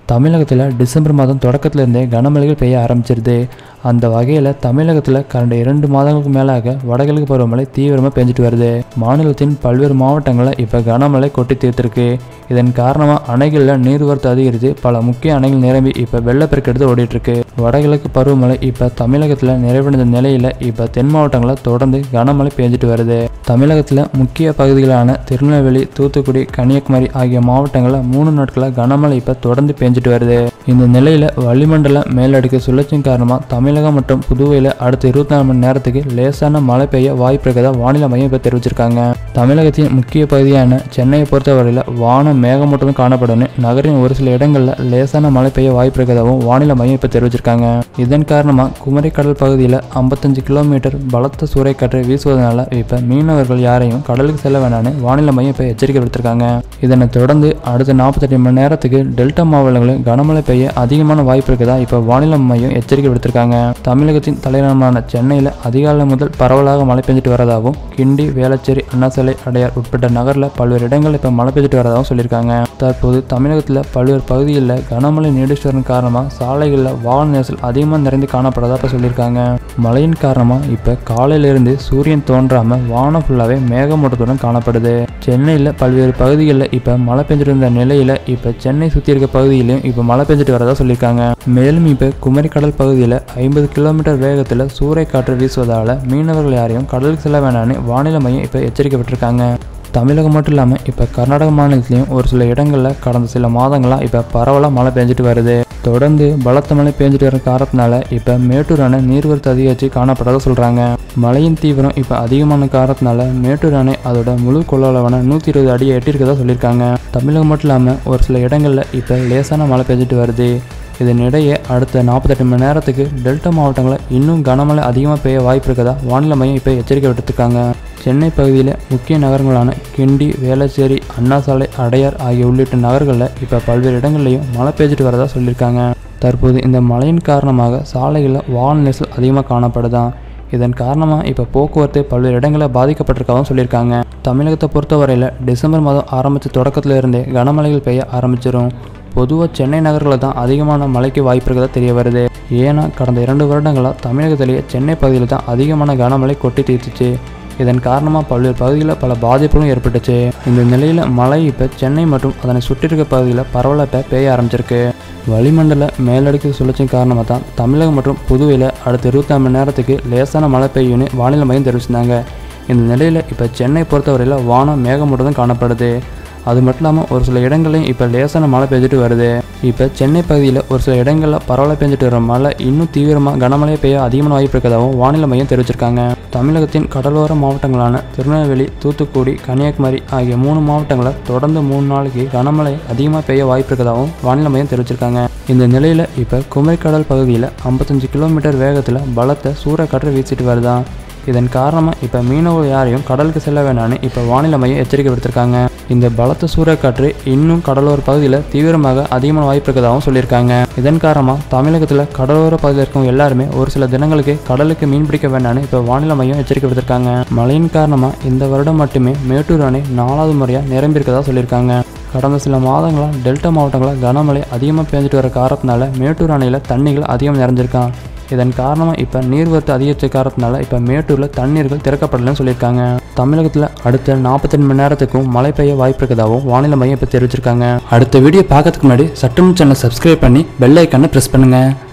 தமிழகத்தில் டிசம்பர் மாதம் தொடக்கத்திலிருந்தே கனமழைகள் பெய்ய ஆரம்பிச்சிருது அந்த வகையில் தமிழகத்தில் கடந்த இரண்டு மாதங்களுக்கு மேலாக வடகிழக்கு பருவமழை தீவிரமாக பெஞ்சிட்டு வருது மாநிலத்தின் பல்வேறு மாவட்டங்களில் இப்போ கனமழை கொட்டி தீர்த்திருக்கு இதன் காரணமாக அணைகளில் நீர்வரத்து அதிகரித்து பல முக்கிய அணைகள் நிரம்பி இப்போ வெள்ளப்பெருக்கு எடுத்து ஓடிட்டு இருக்கு வடகிழக்கு பருவமழை இப்போ தமிழகத்தில் நிறைவடைந்த நிலையில் இப்போ தென் மாவட்டங்களில் தொடர்ந்து கனமழை பெஞ்சிட்டு வருது தமிழகத்தில் முக்கிய பகுதிகளான திருநெல்வேலி தூத்துக்குடி கன்னியாகுமரி ஆகிய மாவட்டங்களில் மூணு நாட்களாக கனமழை இப்போ தொடர்ந்து பெஞ்சிட்டு வருது இந்த நிலையில் வளிமண்டல மேலடுக்கு சுழற்சியின் காரணமாக தமிழகம் மற்றும் புதுவையில் அடுத்த இருபத்தி நாலு மணி நேரத்துக்கு லேசான மழை பெய்ய வாய்ப்பு இருக்கிறதா வானிலை மையம் இப்போ தெரிவிச்சிருக்காங்க தமிழகத்தின் முக்கிய பகுதியான சென்னையை பொறுத்தவரையில் வானம் மேகமூட்டமும் காணப்படும் நகரின் ஒரு சில இடங்களில் லேசான மழை பெய்ய வாய்ப்பு இருக்கிறதாகவும் வானிலை மையம் இப்போ தெரிவிச்சிருக்காங்க இதன் காரணமாக குமரி கடல் பகுதியில் ஐம்பத்தஞ்சு கிலோமீட்டர் பலத்த சூறைக்காற்று வீசுவதனால இப்போ மீனவர்கள் யாரையும் கடலுக்கு செல்ல வேணாம்னு வானிலை மையம் இப்போ எச்சரிக்கை விடுத்திருக்காங்க இதனைத் தொடர்ந்து அடுத்த நாற்பத்தெட்டு மணி நேரத்துக்கு டெல்டா மாவட்டங்களில் கனமழை பெய்ய அதிகமான வாய்ப்பு இருக்குதா இப்போ வானிலை மையம் எச்சரிக்கை விடுத்திருக்காங்க தமிழகத்தின் தலைநகரமான சென்னையில் அதிகாலை முதல் பரவலாக மழை பெஞ்சிட்டு வரதாகவும் கிண்டி வேளச்சேரி அண்ணாசாலை அடையார் உட்பட்ட நகரில் பல்வேறு இடங்களில் இப்போ மழை பெஞ்சிட்டு வரதாகவும் சொல்லியிருக்காங்க தற்போது தமிழகத்தில் பல்வேறு பகுதிகளில் கனமழை நீடிச்சுவதன் காரணமாக சாலைகளில் வாகன நெரிசல் அதிகமாக நிறைந்து காணப்படுறதா இப்போ சொல்லியிருக்காங்க மழையின் காரணமாக இப்போ காலையிலிருந்து சூரியன் தோன்றாமல் வானம் ஃபுல்லாகவே மேகமூட்டத்துடன் காணப்படுது சென்னையில் பல்வேறு பகுதிகளில் இப்போ மழை பெஞ்சிட்டு இருந்த நிலையில் இப்போ சென்னை சுற்றி இருக்க பகுதியிலையும் இப்போ மழை பெஞ்சிட்டு வரதா சொல்லியிருக்காங்க மேலும் இப்போ குமரி கடல் பகுதியில் ஐம்பது கிலோமீட்டர் வேகத்தில் சூறைக்காற்று வீசுவதால் மீனவர்கள் யாரையும் கடலுக்கு செல்ல வேணாம்னு வானிலை மையம் இப்போ எச்சரிக்கை விட்டுருக்காங்க தமிழகம் மட்டும் இல்லாமல் இப்போ கர்நாடக மாநிலத்திலையும் ஒரு சில இடங்களில் கடந்த சில மாதங்களாக இப்போ பரவலாக மழை பெஞ்சிட்டு வருது தொடர்ந்து பலத்த மழை பெஞ்சிட்டு வர காரணத்தினால இப்போ மேட்டூர் அணை நீர்வரத்து அதிகரித்து காணப்பட்டதாக சொல்கிறாங்க மழையின் தீவிரம் இப்போ அதிகமான காரணத்தினால மேட்டூர் அணை அதோட முழு கொள்ளளவான நூற்றி இருபது அடியை எட்டியிருக்கதா சொல்லியிருக்காங்க தமிழகம் மட்டும் இல்லாமல் ஒரு சில இடங்களில் இப்போ லேசான மழை பெஞ்சிட்டு வருது இதனிடையே அடுத்த நாற்பத்தெட்டு மணி நேரத்துக்கு டெல்டா மாவட்டங்களில் இன்னும் கனமழை அதிகமாக பெய்ய வாய்ப்பு இருக்கதா வானிலை மையம் இப்போ எச்சரிக்கை விட்டுருக்காங்க சென்னை பகுதியில் முக்கிய நகரங்களான கிண்டி வேளச்சேரி அண்ணாசாலை அடையார் ஆகிய உள்ளிட்ட நகர்களில் இப்போ பல்வேறு இடங்கள்லையும் மழை பெய்ஞ்சிட்டு வரதா சொல்லியிருக்காங்க தற்போது இந்த மழையின் காரணமாக சாலைகளில் வாகன நெரிசல் அதிகமாக காணப்படுதான் இதன் காரணமாக இப்போ போக்குவரத்து பல்வேறு இடங்களில் பாதிக்கப்பட்டிருக்காகவும் சொல்லியிருக்காங்க தமிழகத்தை பொறுத்தவரையில் டிசம்பர் மாதம் ஆரம்பித்த தொடக்கத்துல இருந்தே கனமழைகள் பெய்ய ஆரம்பிச்சிடும் பொதுவாக சென்னை நகர்களில் தான் அதிகமான மழைக்கு வாய்ப்பு இருக்கிறதா தெரிய வருது ஏன்னா கடந்த இரண்டு வருடங்களாக தமிழகத்திலேயே சென்னை பகுதியில் தான் அதிகமான கனமழை கொட்டி தீர்த்துச்சு இதன் காரணமாக பல்வேறு பகுதிகளில் பல பாதிப்புகளும் ஏற்பட்டுச்சு இந்த நிலையில் மழை இப்போ சென்னை மற்றும் அதனை சுற்றியிருக்க பகுதியில் பரவலாக இப்போ பெய்ய ஆரம்பிச்சிருக்கு வளிமண்டல மேலடுக்கு சுழற்சியின் காரணமாக தான் தமிழகம் மற்றும் புதுவையில் அடுத்த இருபத்தி மணி நேரத்துக்கு லேசான மழை பெய்யும்னு வானிலை மையம் தெரிவிச்சிருந்தாங்க இந்த நிலையில் இப்போ சென்னை பொறுத்தவரையில் வானம் மேகமூட்டத்துடன் காணப்படுது அது மட்டும் இல்லாமல் ஒரு சில இடங்களையும் இப்போ லேசான மழை பெஞ்சிட்டு வருது இப்போ சென்னை பகுதியில் ஒரு சில இடங்களில் பரவலாக பெஞ்சிட்டு வர மழை இன்னும் தீவிரமாக கனமழை பெய்ய அதிகமான வாய்ப்பு இருக்கதாகவும் வானிலை மையம் தெரிவிச்சிருக்காங்க தமிழகத்தின் கடலோர மாவட்டங்களான திருநெல்வேலி தூத்துக்குடி கன்னியாகுமரி ஆகிய மூணு மாவட்டங்களில் தொடர்ந்து மூணு நாளைக்கு கனமழை அதிகமாக பெய்ய வாய்ப்பு இருக்கதாகவும் வானிலை மையம் தெரிவிச்சிருக்காங்க இந்த நிலையில் இப்போ குமரிக்கடல் பகுதியில் ஐம்பத்தஞ்சு கிலோமீட்டர் வேகத்தில் பலத்த சூறைக்காற்று வீசிட்டு வருதான் இதன் காரணமாக இப்போ மீனவர்கள் யாரையும் கடலுக்கு செல்ல வேணாம்னு இப்போ வானிலை மையம் எச்சரிக்கை விடுத்திருக்காங்க இந்த பலத்த சூறைக்காற்று இன்னும் கடலோர பகுதியில் தீவிரமாக அதிகமான வாய்ப்பு இருக்கதாகவும் சொல்லியிருக்காங்க இதன் காரணமாக தமிழகத்தில் கடலோர பகுதியில் இருக்கவங்க எல்லாருமே ஒரு சில தினங்களுக்கு கடலுக்கு மீன் பிடிக்க வேண்டாம்னு இப்போ வானிலை மையம் எச்சரிக்கை விடுத்திருக்காங்க மழையின் காரணமாக இந்த வருடம் மட்டுமே மேட்டூர் அணை நாலாவது முறையாக நிரம்பியிருக்கதா சொல்லியிருக்காங்க கடந்த சில மாதங்களாக டெல்டா மாவட்டங்களில் கனமழை அதிகமாக பெஞ்சிட்டு வர காரணத்தினால மேட்டூர் அணையில் தண்ணிகள் அதிகம் நிறைஞ்சிருக்கான் இதன் காரணமாக இப்போ நீர்வரத்து அதிகரிச்ச காரணத்தினால இப்போ மேட்டூரில் தண்ணீர்கள் திறக்கப்படலன்னு சொல்லியிருக்காங்க தமிழகத்தில் அடுத்த நாற்பத்தெட்டு மணி நேரத்துக்கும் மழை பெய்ய வாய்ப்பு இருக்கதாகவும் வானிலை மையம் இப்போ தெரிவிச்சிருக்காங்க அடுத்த வீடியோ பார்க்கறதுக்கு முன்னாடி சட்டம் சேனல் சப்ஸ்கிரைப் பண்ணி பெல் ஐக்கானை ப்ரெஸ் பண்ணுங்கள்